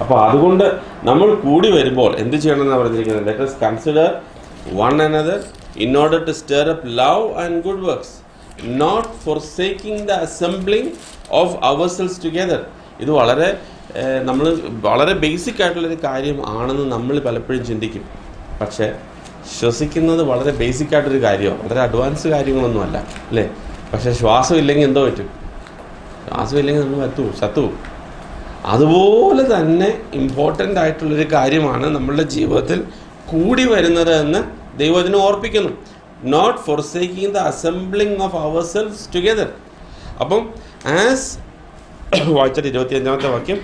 അപ്പോൾ അതുകൊണ്ട് നമ്മൾ കൂടി വരുമ്പോൾ എന്ത് ചെയ്യണമെന്നാണ് പറഞ്ഞിരിക്കുന്നത് let consider one another in order to stir up love and good works not forsaking the assembling of ourselves together ഇത് വളരെ നമ്മൾ വളരെ ബേസിക് ആയിട്ടുള്ളൊരു കാര്യം ആണെന്ന് നമ്മൾ പലപ്പോഴും ചിന്തിക്കും പക്ഷേ ശ്വസിക്കുന്നത് വളരെ ബേസിക് ആയിട്ടൊരു കാര്യമാണ് വളരെ അഡ്വാൻസ് കാര്യങ്ങളൊന്നുമല്ല അല്ലേ പക്ഷേ ശ്വാസം ഇല്ലെങ്കിൽ എന്തോ പറ്റും ശ്വാസം ഇല്ലെങ്കിൽ നമ്മൾ എത്തു ചത്തു അതുപോലെ തന്നെ ഇമ്പോർട്ടൻ്റ് ആയിട്ടുള്ളൊരു കാര്യമാണ് നമ്മളുടെ ജീവിതത്തിൽ കൂടി വരുന്നത് എന്ന് ദൈവത്തിനെ ഓർപ്പിക്കുന്നു not forsaking the assembling of ourselves together അപ്പം ആസ് വായിച്ചിട്ട് ഇരുപത്തിയഞ്ചാമത്തെ വാക്യം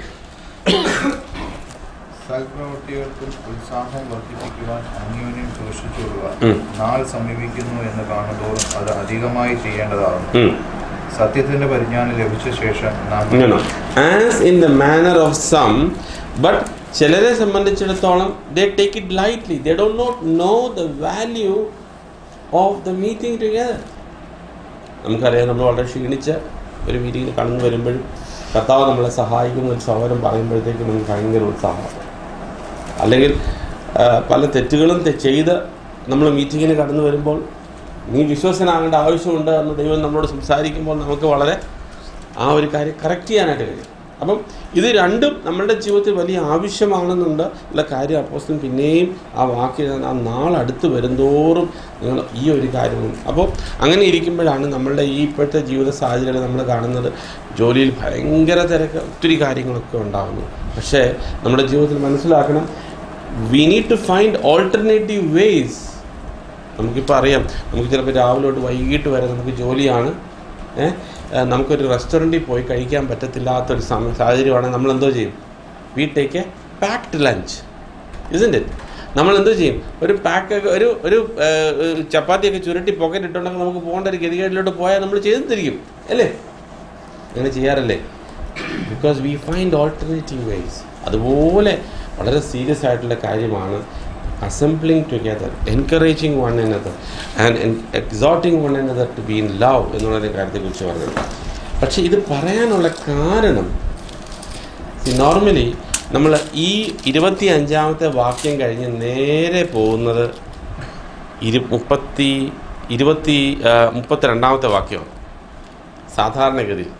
സൽപ്രവൃത്തികൾക്കും ഉത്സാഹം വർദ്ധിപ്പിക്കുവാൻ അന്യോന്യം സൂക്ഷിച്ചുകൊള്ളുക ഉം. നാൾ സമീപിക്കുന്നു എന്ന് കാണുന്തോറും അത് അധികമായി ചെയ്യേണ്ടതാകുന്നു ഉം. സത്യത്തിന്റെ പരിജ്ഞാനം ലഭിച്ച ശേഷം നാം ഇങ്ങനെ as in the manner of some but ചിലരെ സംബന്ധിച്ചിടത്തോളം they take it lightly they do not know the value of the meeting together നമുക്കറിയാം നമ്മൾ വളരെ ക്ഷീണിച്ച ഒരു മീറ്റിംഗിൽ കടന്നു വരുമ്പോഴും കർത്താവ് നമ്മളെ സഹായിക്കുന്ന ഒരു സഹോദരം പറയുമ്പോഴത്തേക്കും നമുക്ക് ഭയങ്കര ഉത്സാഹമാണ് അല്ലെങ്കിൽ ആ, പല തെറ്റുകളും തെ- ചെയ്ത് നമ്മൾ മീറ്റിങ്ങിന് കടന്നു വരുമ്പോൾ നീ വിശ്വസനാകേണ്ട ആവശ്യമുണ്ട് എന്ന് ദൈവം നമ്മളോട് സംസാരിക്കുമ്പോൾ നമുക്ക് വളരെ ആ ഒരു കാര്യം കറക്റ്റ് ചെയ്യാനായിട്ട് കഴിയും അപ്പം ഇത് രണ്ടും നമ്മളുടെ ജീവിതത്തിൽ വലിയ ആവശ്യമാണെന്നുണ്ട് ഉള്ള കാര്യം അപ്പോസ്തലൻ പിന്നെയും ആ വാക്കിൽ ആ നാളടുത്ത് വരുന്തോറും നിങ്ങൾ ഈ ഒരു കാര്യവും അപ്പോൾ അങ്ങനെ ഇരിക്കുമ്പോഴാണ് നമ്മളുടെ ഈ ഇപ്പോഴത്തെ ജീവിത സാഹചര്യങ്ങൾ നമ്മൾ കാണുന്നത് ജോലിയിൽ ഭയങ്കര തിരക്ക് ഒത്തിരി കാര്യങ്ങളൊക്കെ ഉണ്ടാകുന്നു പക്ഷേ നമ്മുടെ ജീവിതത്തിൽ മനസ്സിലാക്കണം we need to find alternative ways നമുക്കിപ്പോൾ അറിയാം നമുക്ക് ചിലപ്പോൾ രാവിലെ തൊട്ട് വൈകിട്ട് വരെ നമുക്ക് ജോലിയാണ് ഏഹ് നമുക്കൊരു റെസ്റ്റോറൻറ്റിൽ പോയി കഴിക്കാൻ പറ്റത്തില്ലാത്തൊരു സമയം സാഹചര്യമാണെങ്കിൽ നമ്മൾ എന്തോ ചെയ്യും we take a packed lunch ഇസിൻ്റെ നമ്മൾ എന്തോ ചെയ്യും ഒരു പാക്ക് ഒരു ഒരു ഏഹ്, ഒരു ചപ്പാത്തിയൊക്കെ ചുരുട്ടി പോക്കറ്റ് ഇട്ടുണ്ടെങ്കിൽ നമുക്ക് പോകേണ്ട ഒരു ഗതികേടിലോട്ട് പോയാൽ നമ്മൾ ചെയ്തിരിക്കും അല്ലേ അങ്ങനെ ചെയ്യാറില്ലേ because we find alternative ways അതുപോലെ വളരെ സീരിയസ് ആയിട്ടുള്ള കാര്യമാണ് assembling together encouraging one another and exhorting one another to be in love എന്നുള്ളൊരു കാര്യത്തെക്കുറിച്ച് പറഞ്ഞത് പക്ഷേ ഇത് പറയാനുള്ള കാരണം നോർമലി നമ്മൾ ഈ ഇരുപത്തി അഞ്ചാമത്തെ വാക്യം കഴിഞ്ഞ് നേരെ പോകുന്നത് ഇരു മുപ്പത്തി ഇരുപത്തി ആ, മുപ്പത്തിരണ്ടാമത്തെ വാക്യമാണ് സാധാരണഗതിയിൽ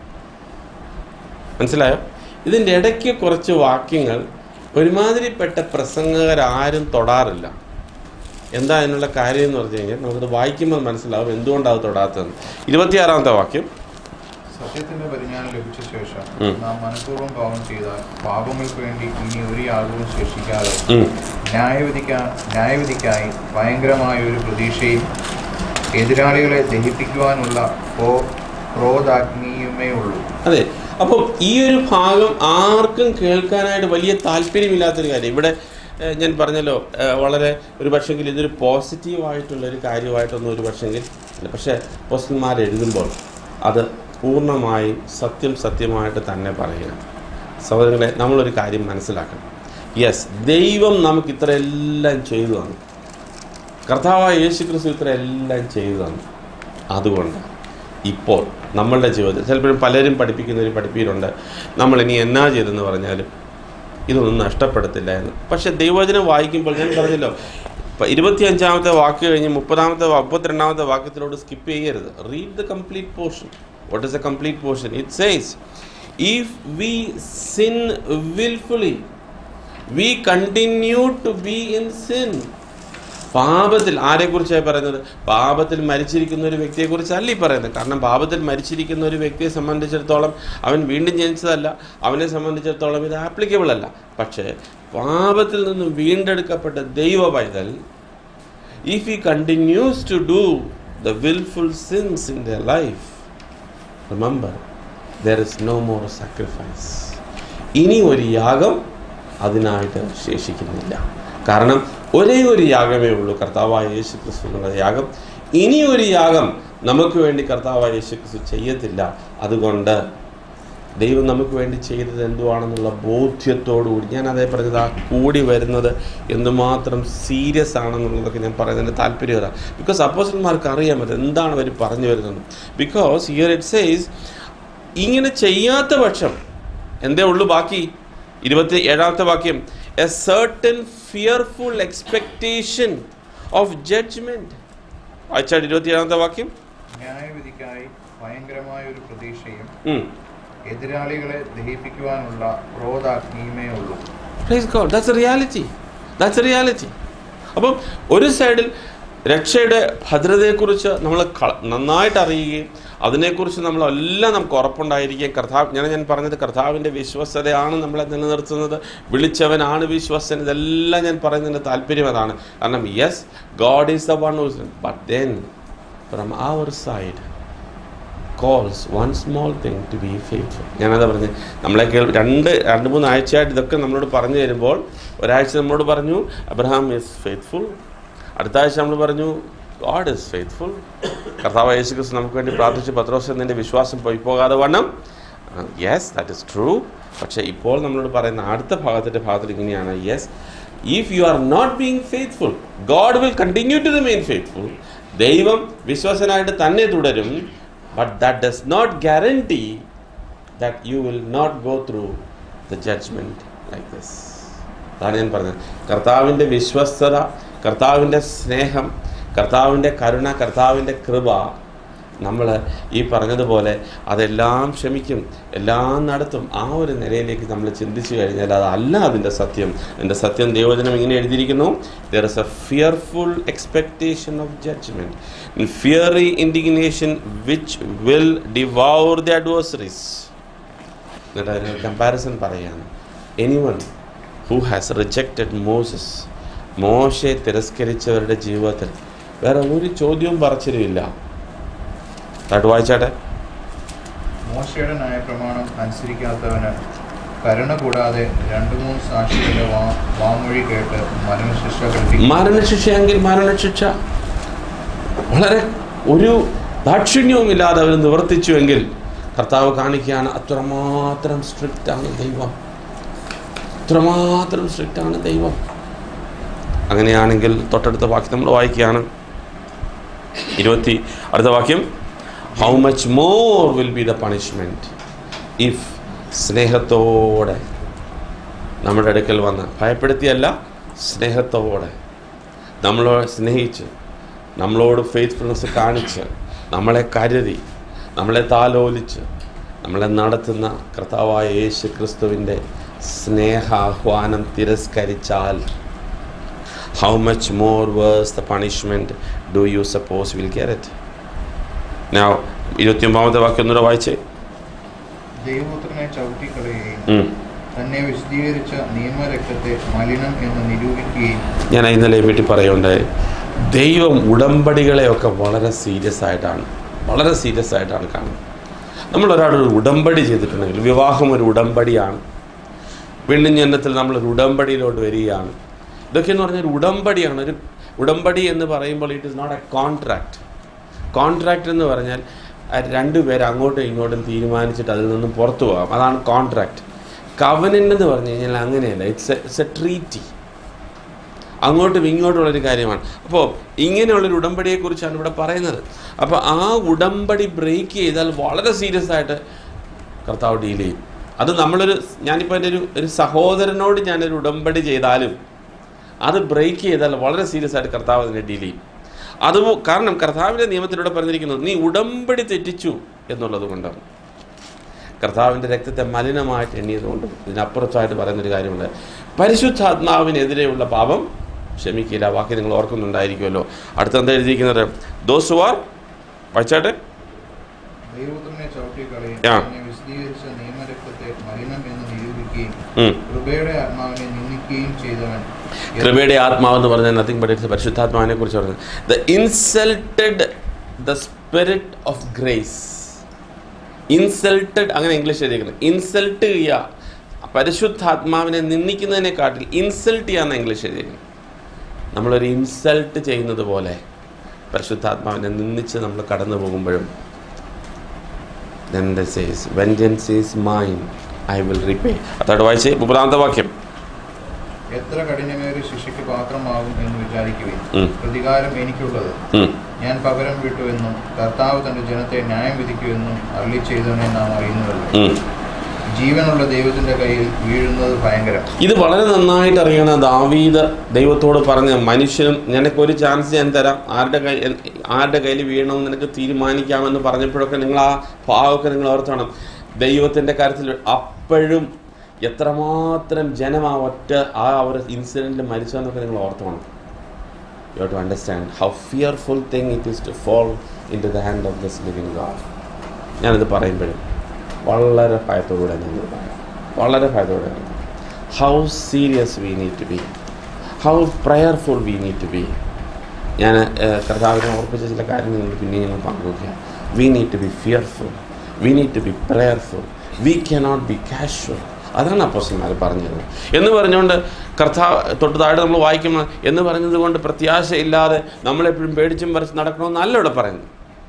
മനസ്സിലായോ ഇതിൻ്റെ ഇടയ്ക്ക് കുറച്ച് വാക്യങ്ങൾ ഒരുമാതിരിപ്പെട്ട പ്രസംഗകരാരും തൊടാറില്ല എന്താ അതിനുള്ള കാര്യം എന്ന് പറഞ്ഞു കഴിഞ്ഞാൽ നമുക്കത് വായിക്കുമ്പോൾ മനസ്സിലാവും എന്തുകൊണ്ടാണ് അത് തൊടാത്തതെന്ന് ഇരുപത്തിയാറാമത്തെ വാക്യം സത്യത്തിന്റെ പരിജ്ഞാനം ലഭിച്ച ശേഷം ഉം. നാം മനഃപൂർവ്വം പാപം ചെയ്താൽ പാപങ്ങൾക്ക് വേണ്ടി ഇനി ഒരു യാഗവും ശേഷിക്കാതെ ഉം. ന്യായവിധിക്കാ ന്യായവിധിക്കായി ഭയങ്കരമായ ഒരു പ്രതീക്ഷയും എതിരാളികളെ ദഹിപ്പിക്കുവാനുള്ള ക്രോ- ക്രോധാഗ്നിയുമേ ഉള്ളൂ അതെ അപ്പം ഈ ഒരു ഭാഗം ആർക്കും കേൾക്കാനായിട്ട് വലിയ താല്പര്യമില്ലാത്തൊരു കാര്യം ഇവിടെ ഏഹ്, ഞാൻ പറഞ്ഞല്ലോ ഏഹ്, വളരെ ഒരു പക്ഷെങ്കിൽ ഇതൊരു പോസിറ്റീവായിട്ടുള്ള ഒരു കാര്യമായിട്ടൊന്നും ഒരു പക്ഷെങ്കിൽ ഇല്ല പക്ഷേ പോസ്റ്റന്മാർ എഴുതുമ്പോൾ അത് പൂർണ്ണമായും സത്യം സത്യമായിട്ട് തന്നെ പറയുക സഹോദരങ്ങളെ നമ്മളൊരു കാര്യം മനസ്സിലാക്കണം യെസ് ദൈവം നമുക്ക് ഇത്രയെല്ലാം ചെയ്തു തന്നു കർത്താവായ യേശു ക്രിസ്തു ഇത്ര എല്ലാം ചെയ്തു തന്നു അതുകൊണ്ട് ഇപ്പോൾ നമ്മളുടെ ജീവിതത്തിൽ ചിലപ്പോഴും പലരും പഠിപ്പിക്കുന്ന ഒരു പഠിപ്പീരുണ്ട് നമ്മൾ ഇനി എന്നാ ചെയ്തെന്ന് പറഞ്ഞാലും ഇതൊന്നും നഷ്ടപ്പെടത്തില്ല എന്ന് പക്ഷെ ദൈവവചനം വായിക്കുമ്പോൾ ഞാൻ പറഞ്ഞല്ലോ ഇപ്പം ഇരുപത്തിയഞ്ചാമത്തെ വാക്ക് കഴിഞ്ഞ് മുപ്പതാമത്തെ വാ- മുപ്പത്തിരണ്ടാമത്തെ വാക്യത്തിലോട് സ്കിപ്പ് ചെയ്യരുത് read the complete portion what is a complete portion it says if we sin wilfully we continue to be in sin പാപത്തിൽ ആരെക്കുറിച്ചാണ് പറയുന്നത് പാപത്തിൽ മരിച്ചിരിക്കുന്ന ഒരു വ്യക്തിയെക്കുറിച്ചല്ല ഈ പറയുന്നത് കാരണം പാപത്തിൽ മരിച്ചിരിക്കുന്ന ഒരു വ്യക്തിയെ സംബന്ധിച്ചിടത്തോളം അവൻ വീണ്ടും ജനിച്ചതല്ല അവനെ സംബന്ധിച്ചിടത്തോളം ഇത് ആപ്ലിക്കബിൾ അല്ല പക്ഷേ പാപത്തിൽ നിന്നും വീണ്ടെടുക്കപ്പെട്ട ദൈവ പൈതൽ if he continues to do the wilful sins in the life remember there is no more sacrifice ഇനി ഒരു യാഗം അതിനായിട്ട് ശേഷിക്കുന്നില്ല കാരണം ഒരേ ഒരു യാഗമേ ഉള്ളൂ കർത്താവായ യേശു ക്രിസ്തു എന്നുള്ള യാഗം ഇനി ഒരു യാഗം നമുക്ക് വേണ്ടി കർത്താവായ യേശു ക്രിസ്തു ചെയ്യത്തില്ല അതുകൊണ്ട് ദൈവം നമുക്ക് വേണ്ടി ചെയ്തത് എന്തുവാണെന്നുള്ള ബോധ്യത്തോടുകൂടി ഞാൻ അതേ പറഞ്ഞത് ആ കൂടി വരുന്നത് എന്തുമാത്രം സീരിയസ് ആണെന്നുള്ളതൊക്കെ ഞാൻ പറയുന്നതിൻ്റെ താല്പര്യം അതാ ബിക്കോസ് അപ്പോസന്മാർക്ക് അറിയാൻ പറ്റും എന്താണ് അവർ പറഞ്ഞു വരുന്നത് ബിക്കോസ് ഹിയർ ഇറ്റ് സേസ് ഇങ്ങനെ ചെയ്യാത്ത പക്ഷം എന്തേ ഉള്ളൂ ബാക്കി ഇരുപത്തി ഏഴാമത്തെ വാക്യം a certain fearful expectation of judgement വായിച്ചാൽ ഇരുപത്തി ഏഴാമത്തെ വാക്യം ന്യായവിധിക്കായി ഭയങ്കരമായ ഒരു പ്രതീക്ഷയും ഉം. എതിരാളികളെ ദഹിപ്പിക്കുവാനുള്ള ക്രോധാഗ്നിയുമേ ഉള്ളൂ praise God that's a reality that's a reality അപ്പം ഒരു സൈഡിൽ രക്ഷയുടെ ഭദ്രതയെക്കുറിച്ച് നമ്മൾ ക- നന്നായിട്ട് അറിയുകയും അതിനെക്കുറിച്ച് നമ്മളെല്ലാം നമുക്ക് ഉറപ്പുണ്ടായിരിക്കുകയും കർത്താവ് ഞാൻ ഞാൻ പറഞ്ഞത് കർത്താവിൻ്റെ വിശ്വസ്തതയാണ് നമ്മളെ നിലനിർത്തുന്നത് വിളിച്ചവനാണ് വിശ്വസൻ ഇതെല്ലാം ഞാൻ പറയുന്നതിൻ്റെ താല്പര്യം അതാണ് കാരണം yes God is the one whose but then from our side calls one small thing to be faithful ഞാനത് പറഞ്ഞ് നമ്മളെ കേൾ രണ്ട് രണ്ട് മൂന്ന് ആഴ്ചയായിട്ട് ഇതൊക്കെ നമ്മളോട് പറഞ്ഞു തരുമ്പോൾ ഒരാഴ്ച നമ്മളോട് പറഞ്ഞു അബ്രഹാം ഈസ് ഫെയ്ത്ത്ഫുൾ അടുത്ത ആഴ്ച നമ്മൾ പറഞ്ഞു ഗോഡ് ഈസ് ഫെയ്ത്ത്ഫുൾ കർത്താവ് യേശു ക്രിസ്തു നമുക്ക് വേണ്ടി പ്രാർത്ഥിച്ച് പത്രോസ് എന്നതിൻ്റെ വിശ്വാസം പോയി പോകാതെ വണ്ണം യെസ് ദാറ്റ് ഇസ് ട്രൂ പക്ഷേ ഇപ്പോൾ നമ്മളോട് പറയുന്ന അടുത്ത ഭാഗത്തിൻ്റെ ഭാഗത്തിൽ ഇങ്ങനെയാണ് yes if you are not being faithful God will continue to remain faithful ദൈവം വിശ്വസനായിട്ട് തന്നെ തുടരും but that does not guarantee that you will not go through the judgement like this അതാണ് ഞാൻ പറഞ്ഞത് കർത്താവിൻ്റെ വിശ്വസ്തത കർത്താവിൻ്റെ സ്നേഹം കർത്താവിൻ്റെ കരുണ കർത്താവിൻ്റെ കൃപ നമ്മൾ ഈ പറഞ്ഞതുപോലെ അതെല്ലാം ക്ഷമിക്കും എല്ലാം നടത്തും ആ ഒരു നിലയിലേക്ക് നമ്മൾ ചിന്തിച്ചു കഴിഞ്ഞാൽ അതല്ല അതിൻ്റെ സത്യം അതിൻ്റെ സത്യം ദൈവജനം ഇങ്ങനെ എഴുതിയിരിക്കുന്നു there is a fearful expectation of judgement fiery indignation which will devour the adversaries എന്നിട്ട് അതിന് കമ്പാരിസൺ പറയുകയാണ് anyone who has rejected Moses മോശയെ തിരസ്കരിച്ചവരുടെ ജീവിതത്തിൽ വേറെ ഒരു ചോദ്യവും പറച്ചിലുമില്ല താട്ട് വായിച്ചാട്ടെ മോശയുടെ ന്യായപ്രമാണം അനുസരിക്കാത്തവന് കരുണ കൂടാതെ രണ്ടു മൂന്ന് സാക്ഷികളുടെ വാ വാമൊഴി കേട്ട് മരണശിക്ഷ കൽപ്പിക്കും മരണശിക്ഷയെങ്കിൽ മരണശിക്ഷ വളരെ ഒരു ദാക്ഷിണ്യവുമില്ലാതെ അവർ നിവർത്തിച്ചുവെങ്കിൽ കർത്താവ് കാണിക്കുകയാണ് അത്രമാത്രം സ്ട്രിക്റ്റ് ആണ് ദൈവം അത്രമാത്രം സ്ട്രിക്റ്റ് ആണ് ദൈവം അങ്ങനെയാണെങ്കിൽ തൊട്ടടുത്ത വാക്യം നമ്മൾ വായിക്കുകയാണ് ഇരുപത്തി അടുത്ത വാക്യം how much more will be the punishment if സ്നേഹത്തോടെ നമ്മുടെ അടുക്കൽ വന്ന് ഭയപ്പെടുത്തിയല്ല സ്നേഹത്തോടെ നമ്മളോട് സ്നേഹിച്ച് നമ്മളോട് ഫെയ്ത്ത്ഫുൾനെസ് കാണിച്ച് നമ്മളെ കരുതി നമ്മളെ താലോലിച്ച് നമ്മളെ നടത്തുന്ന കർത്താവായ യേശു ക്രിസ്തുവിൻ്റെ സ്നേഹാഹ്വാനം തിരസ്കരിച്ചാൽ how much more worse the punishment do you suppose will get ഞാൻ ഇരുപത്തിയൊമ്പതാമത്തെ വാക്യം ഒന്നുകൂടെ വായിച്ചേ ദൈവപുത്രനെ ചവിട്ടിക്കളയുകയും ഉം. തന്നെ വിശദീകരിച്ച നിയമരക്തത്തെ മലിനം എന്ന് നിരൂപിക്കുകയും ഞാൻ ഇന്നലെ വീട്ടിൽ പറയുണ്ടായി ദൈവം ഉടമ്പടികളെയൊക്കെ വളരെ സീരിയസ് ആയിട്ടാണ് വളരെ സീരിയസ് ആയിട്ടാണ് കാണുന്നത് നമ്മൾ ഒരാളൊരു ഉടമ്പടി ചെയ്തിട്ടുണ്ടെങ്കിൽ വിവാഹം ഒരു ഉടമ്പടിയാണ് വീണ്ടും ജനനത്തിൽ നമ്മളൊരു ഉടമ്പടിയിലോട്ട് വരികയാണ് ഇതൊക്കെ എന്ന് പറഞ്ഞാൽ ഒരു ഉടമ്പടിയാണ് ഒരു ഉടമ്പടി എന്ന് പറയുമ്പോൾ it is not a contract contract എന്ന് പറഞ്ഞാൽ ആ രണ്ടുപേർ അങ്ങോട്ടും ഇങ്ങോട്ടും തീരുമാനിച്ചിട്ട് അതിൽ നിന്നും പുറത്തു പോകാം അതാണ് കോൺട്രാക്ട് കവനൻ്റ് എന്ന് പറഞ്ഞു കഴിഞ്ഞാൽ അങ്ങനെയല്ല ഇറ്റ്സ് ഇറ്റ്സ് എ ട്രീറ്റി അങ്ങോട്ടും ഇങ്ങോട്ടുള്ളൊരു കാര്യമാണ് അപ്പോൾ ഇങ്ങനെയുള്ളൊരു ഉടമ്പടിയെക്കുറിച്ചാണ് ഇവിടെ പറയുന്നത് അപ്പോൾ ആ ഉടമ്പടി ബ്രേക്ക് ചെയ്താൽ വളരെ സീരിയസ് ആയിട്ട് കർത്താവ് ഡീൽ ചെയ്യും അത് നമ്മളൊരു ഞാനിപ്പോൾ എൻ്റെ ഒരു ഒരു സഹോദരനോട് ഞാനൊരു ഉടമ്പടി ചെയ്താലും അത് ബ്രേക്ക് ചെയ്താൽ വളരെ സീരിയസ് ആയിട്ട് കർത്താവ് അതിനെ ഡീൽ ചെയ്യും അത് കാരണം കർത്താവിൻ്റെ നിയമത്തിലൂടെ പറഞ്ഞിരിക്കുന്നത് നീ ഉടമ്പടി തെറ്റിച്ചു എന്നുള്ളത് കൊണ്ടാണ് കർത്താവിൻ്റെ രക്തത്തെ മലിനമായിട്ട് എണ്ണിയതുകൊണ്ടും ഇതിനപ്പുറത്തായിട്ട് പറയുന്നൊരു കാര്യമുണ്ട് പരിശുദ്ധാത്മാവിനെതിരെയുള്ള പാപം ക്ഷമിക്കില്ല ബാക്കി നിങ്ങൾ ഓർക്കുന്നുണ്ടായിരിക്കുമല്ലോ അടുത്ത എന്താ എഴുതിയിരിക്കുന്നത് ദോസ് ആർ വായിച്ചാട്ടെ ദൈവപുത്രനെ ചവിട്ടിക്കളയും ആ. തന്നെ വിശദീകരിച്ച നിയമരക്തത്തെ മലിനം എന്ന് നിരൂപിക്കുകയും ഉം. കൃപയുടെ ആത്മാവിനെ നിന്ദിക്കുകയും ചെയ്തവൻ കൃപയുടെ ആത്മാവെന്ന് പറഞ്ഞാൽ നത്തിങ് ബട്ട് ഇറ്റ്സ് പരിശുദ്ധാത്മാവിനെ കുറിച്ച് പറഞ്ഞത് the insulted the spirit of grace insulted അങ്ങനെ ഇംഗ്ലീഷ് എഴുതിയിരിക്കുന്നത് ഇൻസൾട്ട് ചെയ്യുക പരിശുദ്ധാത്മാവിനെ നിന്ദിക്കുന്നതിനെക്കാട്ടിൽ ഇൻസൾട്ട് ചെയ്യാന്ന് ഇംഗ്ലീഷ് എഴുതിയിരിക്കുന്നത് നമ്മളൊരു ഇൻസൾട്ട് ചെയ്യുന്നത് പോലെ പരിശുദ്ധാത്മാവിനെ നിന്ദിച്ച് നമ്മൾ കടന്നു പോകുമ്പോഴും then they says vengeance is mine i will repay അതോടെ വായിച്ച് മുപ്പതാമത്തെ വാക്യം എത്ര കഠിനമേറിയ ശിക്ഷയ്ക്ക് പാത്രമാകും എന്ന് വിചാരിക്കുകയും ഉം. പ്രതികാരം എനിക്കുള്ളത് ഉം. ഞാൻ പകരം വിട്ടുവെന്നും കർത്താവ് തന്റെ ജനത്തെ ന്യായം വിധിക്കുമെന്നും അരളി ചെയ്തവനെ നാം അറിയുന്നുവല്ലോ ഉം. ജീവനുള്ള ദൈവത്തിന്റെ കയ്യിൽ വീഴുന്നത് ഭയങ്കരം ഇത് വളരെ നന്നായിട്ട് അറിയണ ദാവീദ് ദൈവത്തോട് പറഞ്ഞ മനുഷ്യനും നിനക്ക് ഒരു ചാൻസ് ഞാൻ തരാം ആരുടെ കൈ ആരുടെ കയ്യിൽ വീഴണമെന്ന് നിനക്ക് തീരുമാനിക്കാമെന്ന് പറഞ്ഞപ്പോഴൊക്കെ നിങ്ങൾ ആ ഭാവമൊക്കെ നിങ്ങൾ ഓർത്തോണം ദൈവത്തിൻ്റെ കാര്യത്തിൽ അപ്പോഴും എത്രമാത്രം ജനം ആ ഒറ്റ ആ ഒരു ഇൻസിഡൻറ്റിൽ മരിച്ചതെന്നൊക്കെ നിങ്ങൾ ഓർത്തോണം you to understand how fearful thing it is to fall into the hand of this living God ഞാനിത് പറയുമ്പോഴും വളരെ ഭയത്തോടുകൂടെ ഞാനിത് പറയാം വളരെ ഭയത്തോടെ how serious we need to be how prayerful we need to be ഞാൻ കർത്താവിനെ ഓർപ്പിച്ച ചില കാര്യങ്ങൾ നിങ്ങൾ പിന്നെ ഞങ്ങൾ പങ്കുവയ്ക്കുക we need to be fearful we need to be prayerful we cannot be casual അതാണ് അപ്പോസ്റ്റന്മാർ പറഞ്ഞത് എന്ന് പറഞ്ഞുകൊണ്ട് കർത്താവ് തൊട്ട് താഴെ നമ്മൾ വായിക്കുമ്പോൾ എന്ന് പറഞ്ഞത് കൊണ്ട് പ്രത്യാശയില്ലാതെ നമ്മളെപ്പോഴും പേടിച്ചും വരച്ച് നടക്കണമെന്നല്ല ഇവിടെ പറയുന്നത്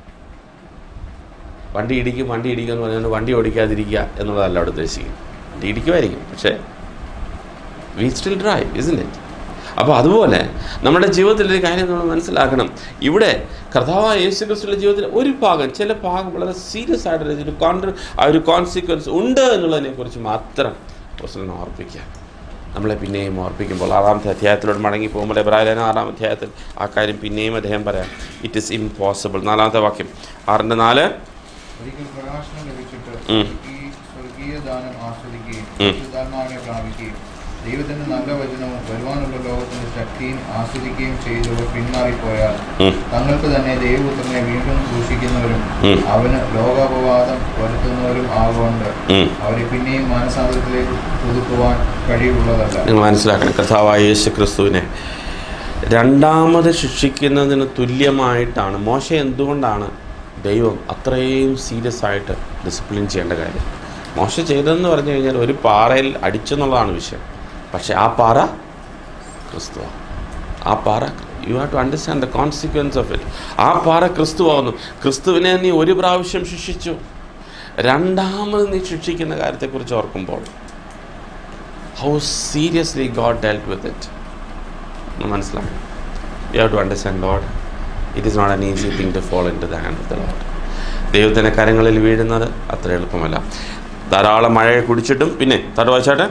വണ്ടി ഇടിക്കും വണ്ടി ഇടിക്കും എന്ന് പറഞ്ഞുകൊണ്ട് വണ്ടി ഓടിക്കാതിരിക്കുക എന്നുള്ളതല്ല അവിടെ ഉദ്ദേശിക്കുന്നത് വണ്ടി ഇടിക്കുമായിരിക്കും പക്ഷേ വി സ്റ്റിൽ ഡ്രൈവ് ഇസിൻ ഇറ്റ് അപ്പോൾ അതുപോലെ നമ്മുടെ ജീവിതത്തിൽ ഒരു കാര്യം നമ്മൾ മനസ്സിലാക്കണം ഇവിടെ കർത്താവായ യേശു ക്രിസ്തുവിൻ്റെ ജീവിതത്തിൽ ഒരു ഭാഗം ചില ഭാഗം വളരെ സീരിയസ് ആയിട്ട് ഒരു കോൺട്ര ആ ഒരു കോൺസിക്വൻസ് ഉണ്ട് എന്നുള്ളതിനെക്കുറിച്ച് മാത്രം പ്രശ്നം ഓർപ്പിക്കുക നമ്മളെ പിന്നെയും ഓർപ്പിക്കുമ്പോൾ ആറാമത്തെ അധ്യായത്തിലോട് മടങ്ങി പോകുമ്പോൾ എബ്രാഹിലേന ആറാം അധ്യായത്തിൽ ആ കാര്യം പിന്നെയും അദ്ദേഹം പറയാം ഇറ്റ് ഇസ് ഇംപോസിബിൾ നാലാമത്തെ വാക്യം ആറിൻ്റെ നാല് ഒരിക്കൽ പ്രകാശനം ലഭിച്ചിട്ട് ഉം. ഈ സ്വർഗീയ ദാനം ആസ്വദിക്കുകയും ഉം. പരിശുദ്ധാത്മാവിനെ പ്രാപിക്കുകയും ദൈവത്തിന്റെ നല്ല വചനവും വരുവാനുള്ള ലോകത്തിന്റെ ശക്തിയും ആസ്വദിക്കുകയും ചെയ്തവർ പിന്മാറിപ്പോയാൽ ഉം. തങ്ങൾക്ക് തന്നെ ദൈവപുത്രനെ വീണ്ടും സൂക്ഷിക്കുന്നവരും ഉം. അവന് ലോകാപവാദം വരുത്തുന്നവരും ആകൊണ്ട് ഉം. അവരെ പിന്നെയും മാനസാന്തരത്തിലേക്ക് പുതുക്കുവാൻ കഴിവുള്ളതല്ല നിങ്ങൾ മനസ്സിലാക്കണം കർത്താവായ യേശു ക്രിസ്തുവിനെ രണ്ടാമത് ശിക്ഷിക്കുന്നതിന് തുല്യമായിട്ടാണ് മോശ എന്തുകൊണ്ടാണ് ദൈവം അത്രയും സീരിയസ് ആയിട്ട് ഡിസിപ്ലിൻ ചെയ്യേണ്ട കാര്യം മോശ ചെയ്തതെന്ന് പറഞ്ഞു കഴിഞ്ഞാൽ ഒരു പാറയിൽ അടിച്ചെന്നുള്ളതാണ് വിഷയം പക്ഷേ ആ പാറ ക്രിസ്തു ആ പാറ you have to understand the consequence of it ആ പാറ ക്രിസ്തുവാകുന്നു ക്രിസ്തുവിനെ നീ ഒരു പ്രാവശ്യം ശിക്ഷിച്ചു രണ്ടാമത് നീ ശിക്ഷിക്കുന്ന കാര്യത്തെക്കുറിച്ച് ഓർക്കുമ്പോൾ how seriously God dealt with it ഒന്ന് മനസ്സിലാക്കണം you have to understand Lord it is not an easy thing to fall into the hand of the Lord ദൈവത്തിൻ്റെ കരങ്ങളിൽ വീഴുന്നത് അത്ര എളുപ്പമല്ല ധാരാളം മഴയെ കുടിച്ചിട്ടും പിന്നെ തട വായിച്ചാട്ടെ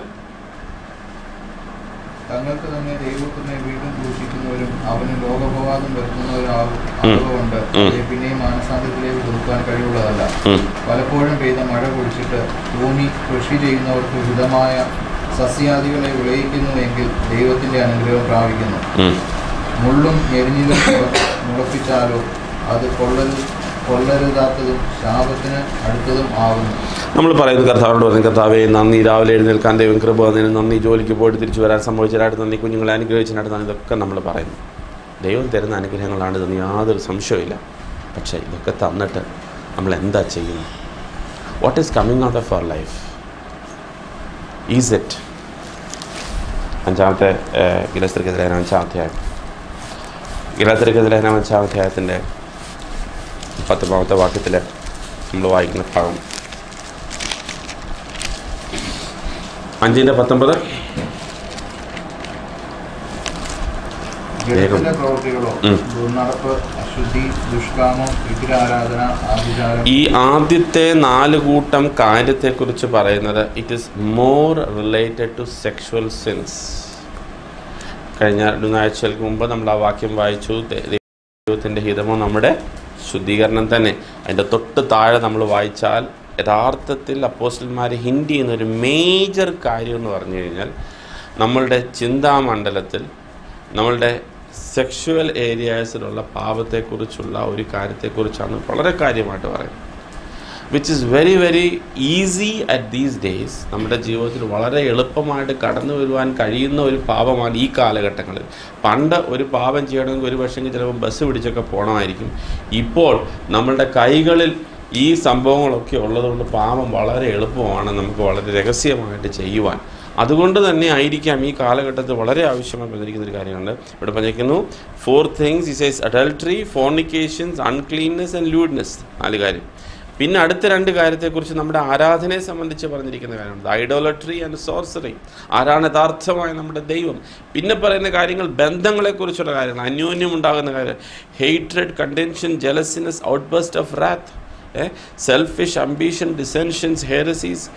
തങ്ങൾക്ക് തന്നെ ദൈവത്തിനെ വീണ്ടും സൂക്ഷിക്കുന്നവരും അവന് ലോകപവാദം വരുത്തുന്നവരും ഉം. ആകൊണ്ട് ഉം. അവരെ പിന്നെയും മാനസാന്തരത്തിലേക്ക് പുതുക്കാൻ കഴിവുള്ളതല്ല ഉം. പലപ്പോഴും പെയ്ത മഴ കുടിച്ചിട്ട് ഭൂമി കൃഷി ചെയ്യുന്നവർക്ക് ഹിതമായ സസ്യാദികളെ വിളയിക്കുന്നുവെങ്കിൽ ദൈവത്തിന്റെ അനുഗ്രഹം പ്രാപിക്കുന്നു ഉം. മുള്ളും ഞെരിഞ്ഞിലും മുള- മുളപ്പിച്ചാലോ അത് കൊള്ളരു കൊള്ളരുതാത്തതും ശാപത്തിന് അടുത്തതും ആകുന്നു നമ്മൾ പറയുന്നത് കർത്താവിനോട് പറഞ്ഞു കർത്താവെ നന്ദി രാവിലെ എഴുന്നേൽക്കാൻ ദൈവം കൃപ വന്നതിന് നന്ദി ജോലിക്ക് പോയിട്ട് തിരിച്ചു വരാൻ സംഭവിച്ചതിനായിട്ട് നന്ദി കുഞ്ഞുങ്ങളെ അനുഗ്രഹിച്ചതിനായിട്ട് നന്ദി ഇതൊക്കെ നമ്മൾ പറയുന്നു ദൈവം തരുന്ന അനുഗ്രഹങ്ങളാണ് ഇതെന്ന് യാതൊരു സംശയമില്ല പക്ഷേ ഇതൊക്കെ തന്നിട്ട് നമ്മൾ എന്താ ചെയ്യുന്നത് what is coming out of our life is it അഞ്ചാമത്തെ ഗിലസ്ത്രിക്കെതിരെ അഞ്ചാം അധ്യായം ഗിലസ്ത്രിക്കെതിരെ അഞ്ചാം അധ്യായത്തിൻ്റെ പത്തൊമ്പതാമത്തെ വാക്യത്തിൽ നമ്മൾ വായിക്കുന്ന ഭാഗം അഞ്ചിൻ്റെ പത്തൊമ്പത് ജഡത്തിന്റെ പ്രവൃത്തികളോ ഉം. ദുർനടപ്പ് അശുദ്ധി ദുഷ്കാമം വിഗ്രഹാരാധന ആഭിചാരം ഈ ആദ്യത്തെ നാല് കൂട്ടം കാര്യത്തെക്കുറിച്ച് പറയുന്നത് it is more related to sexual sins കഴിഞ്ഞ രണ്ടാഴ്ചകൾക്ക് മുമ്പ് നമ്മൾ ആ വാക്യം വായിച്ചു ദൈ- ദൈവത്തിൻ്റെ ഹിതമോ നമ്മുടെ ശുദ്ധീകരണം തന്നെ അതിൻ്റെ തൊട്ട് താഴെ നമ്മൾ വായിച്ചാൽ യഥാർത്ഥത്തിൽ അപ്പോസ്റ്റന്മാർ ഹിൻഡ് ചെയ്യുന്ന ഒരു മേജർ കാര്യം എന്ന് പറഞ്ഞു കഴിഞ്ഞാൽ നമ്മളുടെ ചിന്താമണ്ഡലത്തിൽ നമ്മളുടെ സെക്ഷുവൽ ഏരിയാസിലുള്ള പാപത്തെക്കുറിച്ചുള്ള ഒരു കാര്യത്തെക്കുറിച്ചാണ് വളരെ കാര്യമായിട്ട് പറയുന്നത് which is very very easy at these days നമ്മുടെ ജീവിതത്തിൽ വളരെ എളുപ്പമായിട്ട് കടന്നു വരുവാൻ കഴിയുന്ന ഒരു പാപമാണ് ഈ കാലഘട്ടങ്ങളിൽ പണ്ട് ഒരു പാപം ചെയ്യണമെങ്കിൽ ഒരു പക്ഷേങ്കിൽ ചിലപ്പോൾ ബസ് പിടിച്ചൊക്കെ പോകണമായിരിക്കും ഇപ്പോൾ നമ്മളുടെ കൈകളിൽ ഈ സംഭവങ്ങളൊക്കെ ഉള്ളതുകൊണ്ട് പാപം വളരെ എളുപ്പമാണ് നമുക്ക് വളരെ രഹസ്യമായിട്ട് ചെയ്യുവാൻ അതുകൊണ്ട് തന്നെ ആയിരിക്കാം ഈ കാലഘട്ടത്തിൽ വളരെ ആവശ്യമായി വന്നിരിക്കുന്ന ഒരു കാര്യമുണ്ട് ഇവിടെ പറഞ്ഞിരിക്കുന്നു four things is as adultery fornications uncleanness and lewdness നാല് കാര്യം പിന്നെ അടുത്ത രണ്ട് കാര്യത്തെക്കുറിച്ച് നമ്മുടെ ആരാധനയെ സംബന്ധിച്ച് പറഞ്ഞിരിക്കുന്ന കാര്യമുണ്ട് ഐഡോലട്രി ആൻഡ് സോർസറി ആരാണ് യഥാർത്ഥമായ നമ്മുടെ ദൈവം പിന്നെ പറയുന്ന കാര്യങ്ങൾ ബന്ധങ്ങളെക്കുറിച്ചുള്ള കാര്യങ്ങൾ അന്യോന്യം ഉണ്ടാകുന്ന കാര്യം hatred contention jealousness outburst of wrath selfish ambition dissensions heresies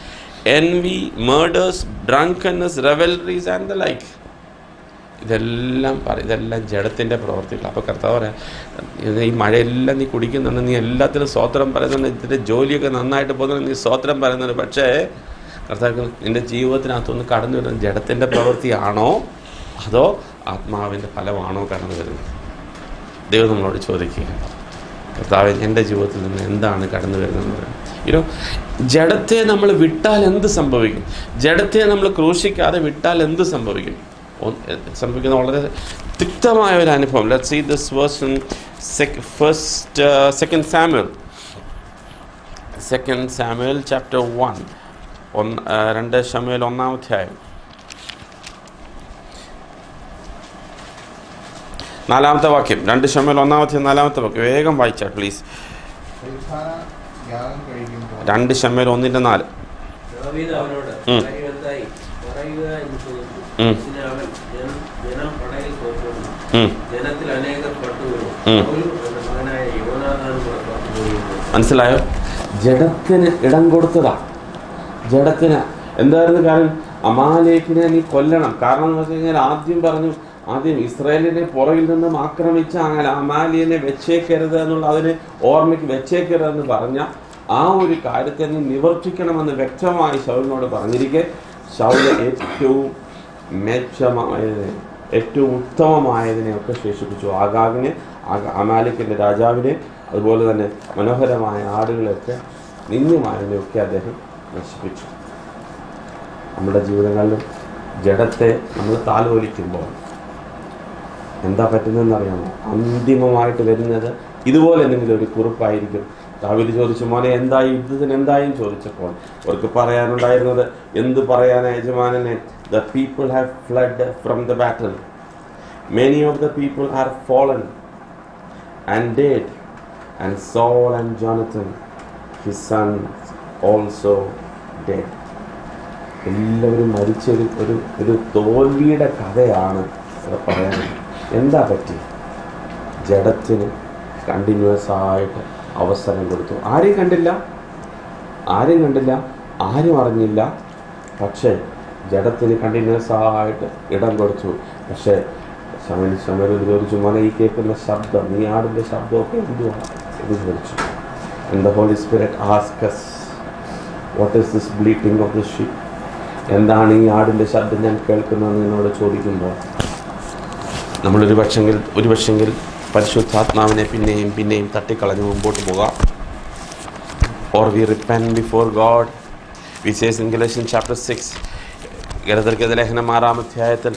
envy, murders, drunkenness, revelries, and the like. ഇതെല്ലാം പറ ഇതെല്ലാം ജഡത്തിൻ്റെ പ്രവർത്തികൾ അപ്പോൾ കർത്താവ് പറയാം ഇത് ഈ മഴയെല്ലാം നീ കുടിക്കുന്നുണ്ട് നീ എല്ലാത്തിനും സ്വോത്രം പറയുന്നുണ്ട് ഇതിൻ്റെ ജോലിയൊക്കെ നന്നായിട്ട് പോകുന്നുണ്ട് നീ സ്വോത്രം പറയുന്നുണ്ട് പക്ഷേ കർത്താവ് നിൻ്റെ ജീവിതത്തിനകത്തൊന്ന് കടന്നു വരുന്നത് ജഡത്തിൻ്റെ പ്രവൃത്തിയാണോ അതോ ആത്മാവിൻ്റെ ഫലമാണോ കടന്നു വരുന്നത് ദൈവം നമ്മളോട് ചോദിക്കുക കർത്താവ് എൻ്റെ ജീവിതത്തിൽ നിന്ന് എന്താണ് കടന്നു വരുന്നത് യുനോ ജഡത്തെ നമ്മൾ വിട്ടാൽ എന്ത് സംഭവിക്കും ജഡത്തെ നമ്മൾ ക്രൂശിക്കാതെ വിട്ടാൽ എന്ത് സംഭവിക്കും ഒന്ന് സംഭവിക്കുന്ന വളരെ തിക്തമായ ഒരു അനുഭവം let see this verse first second Samuel second Samuel chapter one ഒന്ന് ആ, രണ്ട് ഷമുവേൽ ഒന്നാമധ്യായം നാലാമത്തെ വാക്യം രണ്ട് ഷമുവേൽ ഒന്നാമത്തെ നാലാമത്തെ വാക്യം വേഗം വായിച്ചാൽ പ്ലീസ് പരിധാന യാഗം കഴിക്കുമ്പോൾ രണ്ട് ഷമുവേൽ ഒന്നിൻ്റെ നാല് ദാവീദ് അവനോട് ഉം. കാര്യം എന്തായി പറയുക എന്ന് ചോദിച്ചു ഉം. അതിന് അവൻ ജനം ജനം പടയിൽ തോറ്റുവന്നു ഉം. ജനത്തിൽ അനേകർ പട്ടുവരും ഉം. അവരും എന്റെ മകനായ യോനാഥാനും കൂടെ പട്ടുപോയിരുന്നു മനസ്സിലായോ ജഡത്തിന് ഇടം കൊടുത്തതാ ജഡത്തിന് എന്തായിരുന്നു കാര്യം അമാലേക്കിനെ നീ കൊല്ലണം കാരണം എന്ന് വെച്ച് കഴിഞ്ഞാൽ ആദ്യം പറഞ്ഞു ആദ്യം ഇസ്രായേലിനെ പുറകിൽ നിന്നും ആക്രമിച്ച അങ്ങനെ അമാലിയനെ വെച്ചേക്കരുത് എന്നുള്ള അതിന് ഓർമ്മയ്ക്ക് വെച്ചേക്കരുതെന്ന് പറഞ്ഞ ആ ഒരു കാര്യത്തെ നീ നിവർത്തിക്കണമെന്ന് വ്യക്തമായി ശൗലിനോട് പറഞ്ഞിരിക്കെ ശൗല് ഏറ്റവും മെച്ചമായതിനെ ഏറ്റവും ഉത്തമമായതിനെ ഒക്കെ ശേഷിപ്പിച്ചു ആഗാഗിനെ ആഗ- അമാലിക്കിൻ്റെ രാജാവിനെ അതുപോലെ തന്നെ മനോഹരമായ ആടുകളെയൊക്കെ നിന്ദ്യമായതിനെയൊക്കെ അദ്ദേഹം നശിപ്പിച്ചു നമ്മുടെ ജീവിതങ്ങളിലും ജഡത്തെ നമ്മൾ താലോലിക്കുമ്പോൾ എന്താ പറ്റുന്നതെന്ന് അറിയാമോ അന്തിമമായിട്ട് വരുന്നത് ഇതുപോലെ എന്തെങ്കിലും ഒരു കുറിപ്പായിരിക്കും ദാവീദ് ചോദിച്ചു മോനെ എന്തായി യുദ്ധത്തിന് എന്തായും ചോദിച്ചപ്പോൾ അവർക്ക് പറയാനുണ്ടായിരുന്നത് എന്ത് പറയാനാ യജമാനനെ the people have fled from the battle many of the people are fallen and dead and Saul and Jonathan his son also dead എല്ലാവരും മരിച്ച ഒരു ഒരു ഒരു തോൽവിയുടെ കഥയാണ് ഇവിടെ പറയുന്നത് എന്താ പറ്റി ജഡത്തിന് കണ്ടിന്യൂസ് ആയിട്ട് അവസരം കൊടുത്തു ആരെയും കണ്ടില്ല ആരെയും കണ്ടില്ല ആരും അറിഞ്ഞില്ല പക്ഷേ ജഡത്തിന് കണ്ടിന്യൂസ് ആയിട്ട് ഇടം കൊടുത്തു പക്ഷേ ശമൻ ശമരൻ ചോദിച്ചു മോനെ ഈ കേൾക്കുന്ന ശബ്ദം നീ ആടിൻ്റെ ശബ്ദമൊക്കെ എന്തുവാ എന്ന് ചോദിച്ചു And the Holy Spirit asked us, What is this bleating of the sheep? എന്താണ് ഈ ആടിൻ്റെ ശബ്ദം ഞാൻ കേൾക്കുന്നതെന്ന് എന്നോട് ചോദിക്കുമ്പോൾ നമ്മളൊരു പക്ഷെങ്കിൽ ഒരു പക്ഷെങ്കിൽ പരിശുദ്ധാത്മാവിനെ പിന്നെയും പിന്നെയും തട്ടിക്കളഞ്ഞ് മുമ്പോട്ട് പോകാം or we repent before God we says in Galatian chapter six ഗലതർക്കത ലേഖനം ആറാം അധ്യായത്തിൽ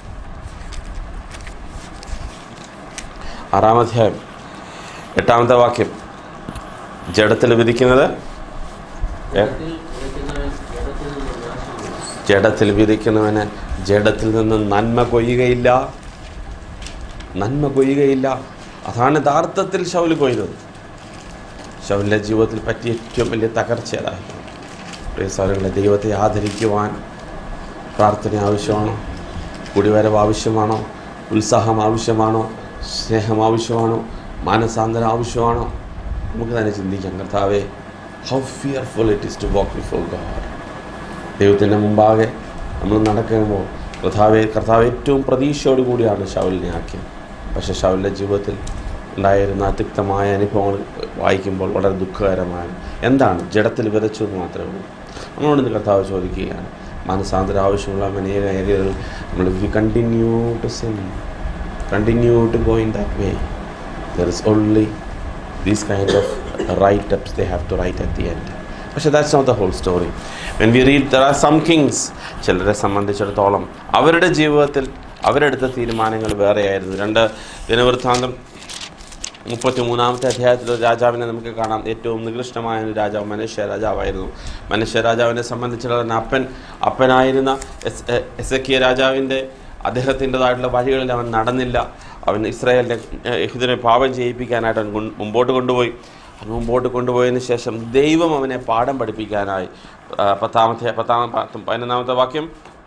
ആറാം അധ്യായം എട്ടാമത്തെ വാക്യം ജഡത്തിൽ വിധിക്കുന്നത് ഏ? ജഡത്തിൽ വിതയ്ക്കുന്നവൻ ജഡത്തിൽ നിന്ന് നാശം വരും. ജഡത്തിൽ വിധിക്കുന്നവന് ജഡത്തിൽ നിന്ന് നന്മ കൊയ്യുകയില്ല നന്മ കൊയ്യുകയില്ല അതാണ് യഥാർത്ഥത്തിൽ ശൗല് കൊയ്തത് ശൗലിൻ്റെ ജീവിതത്തിൽ പറ്റിയ ഏറ്റവും വലിയ തകർച്ച അതായിരുന്നു പ്രിയ സൗരങ്ങളെ ദൈവത്തെ ആദരിക്കുവാൻ പ്രാർത്ഥന ആവശ്യമാണോ കുടിവരവ് ആവശ്യമാണോ ഉത്സാഹം ആവശ്യമാണോ സ്നേഹം ആവശ്യമാണോ മാനസാന്തരം ആവശ്യമാണോ നമുക്ക് തന്നെ ചിന്തിക്കാം കർത്താവേ how fearful it is to walk before God ദൈവത്തിൻ്റെ മുമ്പാകെ നമ്മൾ നടക്കുമ്പോൾ കർത്താവെ കർത്താവ് ഏറ്റവും പ്രതീക്ഷയോടുകൂടിയാണ് ഷൗലിനെ ആക്കിയത് പക്ഷേ ഷൗലിൻ്റെ ജീവിതത്തിൽ ഉണ്ടായിരുന്ന അതിക്തമായ അനുഭവങ്ങൾ വായിക്കുമ്പോൾ വളരെ ദുഃഖകരമാണ് എന്താണ് ജഡത്തിൽ വിതച്ചു എന്ന് മാത്രമേ ഉള്ളൂ നമ്മളോട് ഇന്ന് കർത്താവ് ചോദിക്കുകയാണ് മനസാന്തരം ആവശ്യമുള്ള അനേക ഏരിയകൾ നമ്മൾ we continue to sin continue to go in that way there is only these kind of write ups they have to write at the end പക്ഷേ that's not the whole story when we read there are some kings ചിലരെ സംബന്ധിച്ചിടത്തോളം അവരുടെ ജീവിതത്തിൽ അവരെടുത്ത തീരുമാനങ്ങൾ വേറെയായിരുന്നു രണ്ട് ദിനവൃത്താന്തം മുപ്പത്തി മൂന്നാമത്തെ അധ്യായത്തിൽ ഒരു രാജാവിനെ നമുക്ക് കാണാം ഏറ്റവും നികൃഷ്ടമായ ഒരു രാജാവ് മനുഷ്യ രാജാവായിരുന്നു മനുഷ്യ രാജാവിനെ സംബന്ധിച്ചിടത്തോളം അപ്പൻ അപ്പനായിരുന്ന എസ് എസക്കിയ രാജാവിൻ്റെ അദ്ദേഹത്തിൻ്റെതായിട്ടുള്ള വഴികളിൽ അവൻ നടന്നില്ല അവൻ ഇസ്രായേലിനെ യഹുദിനെ പാപം ചെയ്യിപ്പിക്കാനായിട്ട് അവൻ കൊൺ- മുമ്പോട്ട് കൊണ്ടുപോയി അവൻ മുമ്പോട്ട് കൊണ്ടുപോയതിന് ശേഷം ദൈവം അവനെ പാഠം പഠിപ്പിക്കാനായി ആ, പത്താമത്തെ പത്താം പത്ത് പതിനൊന്നാമത്തെ വാക്യം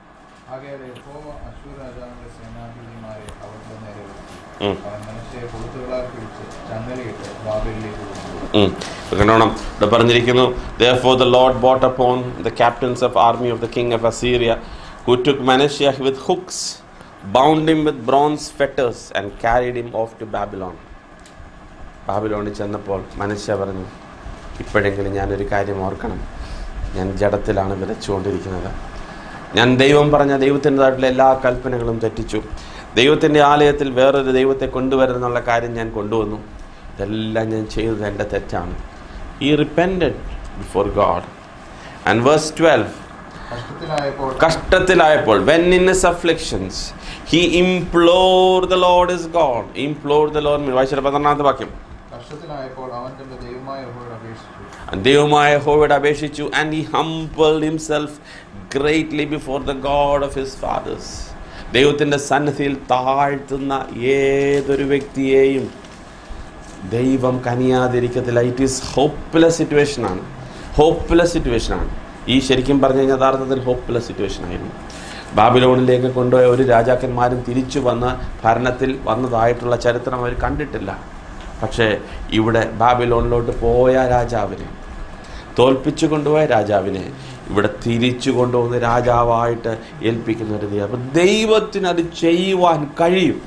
ആകയാൽ യഹോവ അശ്വർ രാജാവിന്റെ സേനാധിപതിമാരെ അവരുടെ നേരെ വരുത്തി ഉം. അവൻ മനുഷ്യരെ കൊളുത്തുകളാൽ പിടിച്ച് ചങ്ങലയിട്ട് ബാബലിലേക്ക് കൊണ്ടുപോയി ഉം. ഇപ്പൊ കണ്ടോണം ഇവിടെ പറഞ്ഞിരിക്കുന്നു therefore the lord brought upon the captains of army of the king of assyria who took manasseh with hooks bound him with bronze fetters and carried him off to babylon ബാബിലോണിൽ ചെന്നപ്പോൾ മനുഷ്യ പറഞ്ഞു ഇപ്പോഴെങ്കിലും ഞാനൊരു കാര്യം ഓർക്കണം ഞാൻ ജഡത്തിലാണ് വിതച്ചുകൊണ്ടിരിക്കുന്നത് ഞാൻ ദൈവം പറഞ്ഞ ദൈവത്തിൻ്റെതായിട്ടുള്ള എല്ലാ കൽപ്പനകളും തെറ്റിച്ചു ദൈവത്തിൻ്റെ ആലയത്തിൽ വേറൊരു ദൈവത്തെ കൊണ്ടുവരുന്നുള്ള കാര്യം ഞാൻ കൊണ്ടുവന്നു ഇതെല്ലാം ഞാൻ ചെയ്തത് എൻ്റെ തെറ്റാണ് ഈ repented before God and verse twelve കഷ്ടത്തിലായപ്പോൾ കഷ്ടത്തിലായപ്പോൾ when in his afflictions he implore the Lord is God implore the Lord വായിച്ചിട്ട് പന്ത്രണ്ടാമത്തെ വാക്യം കഷ്ടത്തിലായപ്പോൾ അവൻ തന്റെ ദൈവമായ യഹോവയോട് അപേക്ഷിച്ചു ദൈവമായ ഹോവയോട് അപേക്ഷിച്ചു and he humbled himself greatly before the God of his fathers ദൈവത്തിൻ്റെ സന്നിധിയിൽ താഴ്ത്തുന്ന ഏതൊരു വ്യക്തിയെയും ദൈവം കനിയാതിരിക്കത്തില്ല ഇറ്റ് ഈസ് ഹോപ്പ്ലെസ് സിറ്റുവേഷനാണ് ഹോപ്പ്ലെസ് സിറ്റുവേഷനാണ് ഈ ശരിക്കും പറഞ്ഞു കഴിഞ്ഞാൽ യഥാർത്ഥത്തിൽ ഹോപ്പ്ലെസ് സിറ്റുവേഷൻ ആയിരുന്നു ബാബിലോണിലേക്ക് കൊണ്ടുപോയ ഒരു രാജാക്കന്മാരും തിരിച്ചു വന്ന് ഭരണത്തിൽ വന്നതായിട്ടുള്ള ചരിത്രം അവർ കണ്ടിട്ടില്ല പക്ഷേ ഇവിടെ ബാബിലോണിലോട്ട് പോയ രാജാവിനെ തോൽപ്പിച്ചു കൊണ്ടുപോയ രാജാവിനെ ഇവിടെ തിരിച്ചു കൊണ്ടുവന്ന് രാജാവായിട്ട് ഏൽപ്പിക്കുന്ന ഒരു ദൈവം അപ്പം ദൈവത്തിന് അത് ചെയ്യുവാൻ കഴിയും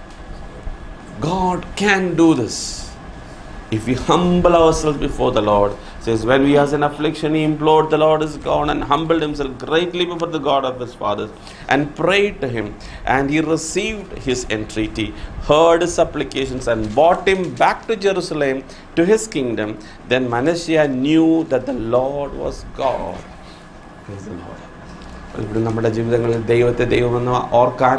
God can do this. If we humble ourselves before the Lord, says when we was in affliction, he implored the Lord is God and humbled himself greatly before the God of his fathers and prayed to him, and he received his entreaty, heard his supplications, and brought him back to Jerusalem to his kingdom. Then Manasseh knew that the Lord was God. Praise the Lord. ഇവിടെ നമ്മുടെ ജീവിതങ്ങളിൽ ദൈവത്തെ ദൈവമെന്ന് ഓർക്കാൻ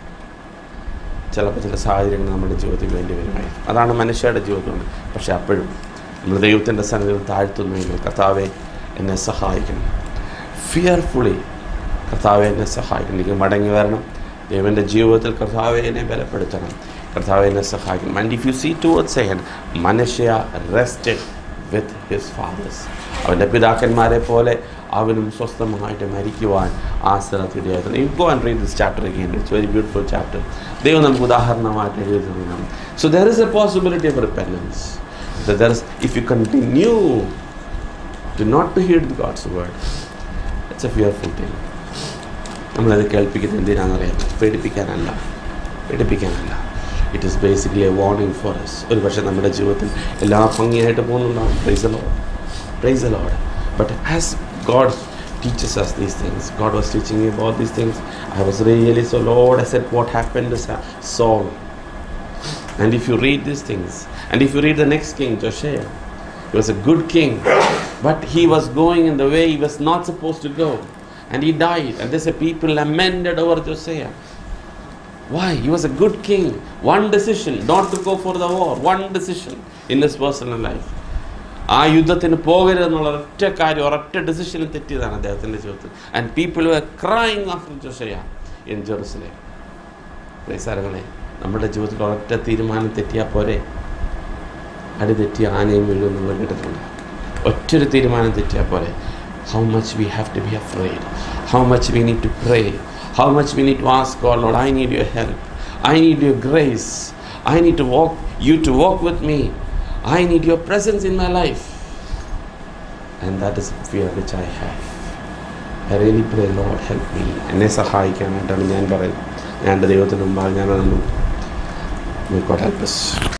ചിലപ്പോൾ ചില സാഹചര്യങ്ങൾ നമ്മുടെ ജീവിതത്തിൽ വേണ്ടി വരുമായിരുന്നു അതാണ് മനുഷ്യരുടെ ജീവിതം പക്ഷെ അപ്പോഴും നമ്മൾ ദൈവത്തിൻ്റെ സന്നിധിയിൽ താഴ്ത്തുന്നെങ്കിൽ കർത്താവെ എന്നെ സഹായിക്കണം ഫിയർഫുള്ളി കർത്താവെ എന്നെ സഹായിക്കണം എനിക്ക് മടങ്ങി വരണം ദൈവൻ്റെ ജീവിതത്തിൽ കർത്താവെ എന്നെ ബലപ്പെടുത്തണം കർത്താവെ എന്നെ സഹായിക്കണം and if you see towards എഹൻ മനുഷ്യ റെസ്റ്റഡ് വിത്ത് ഹിസ് ഫാദേഴ്സ് അവൻ്റെ പിതാക്കന്മാരെ പോലെ അവനും സ്വസ്ഥമായിട്ട് മരിക്കുവാൻ ആ സ്ഥലത്തിടയായിരുന്നു you go and read this chapter again it's very beautiful chapter ദൈവം നമുക്ക് ഉദാഹരണമായിട്ട് എഴുതി തന്നതാണ് so there is a possibility of repentance there is if you continue to not to hear God's word it's a fearful thing നമ്മളത് കേൾപ്പിക്കുന്നത് എന്തിനാണെന്നറിയാം പേടിപ്പിക്കാനല്ല പേടിപ്പിക്കാനല്ല it is basically a warning for us ഒരു പക്ഷേ നമ്മുടെ ജീവിതത്തിൽ എല്ലാ ഭംഗിയായിട്ട് പോകുന്നുണ്ടാവും praise Lord praise Lord but as God teaches us these things. God was teaching me about these things. I was really so Lord. I said, what happened to Sa- Saul? And if you read these things, and if you read the next king, Joshua, he was a good king, but he was going in the way he was not supposed to go, and he died. And there's a people lamented over Josiah. Why? He was a good king. One decision, not to go for the war. One decision in his personal life. ആ യുദ്ധത്തിന് പോകരുതെന്നുള്ള ഒരൊറ്റ കാര്യം ഒരൊറ്റ ഡിസിഷനിൽ തെറ്റിയതാണ് അദ്ദേഹത്തിൻ്റെ ജീവിതത്തിൽ and people were crying after Josiah in Jerusalem പ്രൈസാരങ്ങളെ നമ്മുടെ ജീവിതത്തിൽ ഒരൊറ്റ തീരുമാനം തെറ്റിയാൽ പോരെ അടി തെറ്റിയ ആനയും വീഴും നമ്മൾ കേട്ടിട്ടുണ്ട് ഒറ്റൊരു തീരുമാനം തെറ്റിയാൽ പോരെ how much we have to be afraid how much we need to pray how much we need to ask God Lord I need your help I need your grace I need to walk you to walk with me I need your presence in my life. And that is the fear which I have. I really pray, Lord, help me. എന്നെ സഹായിക്കാനായിട്ടാണ് ഞാൻ പറയുന്നത് ഞാൻ എൻ്റെ ദൈവത്തിന് മുമ്പാകെ ഞാൻ അതൊന്നും God help us.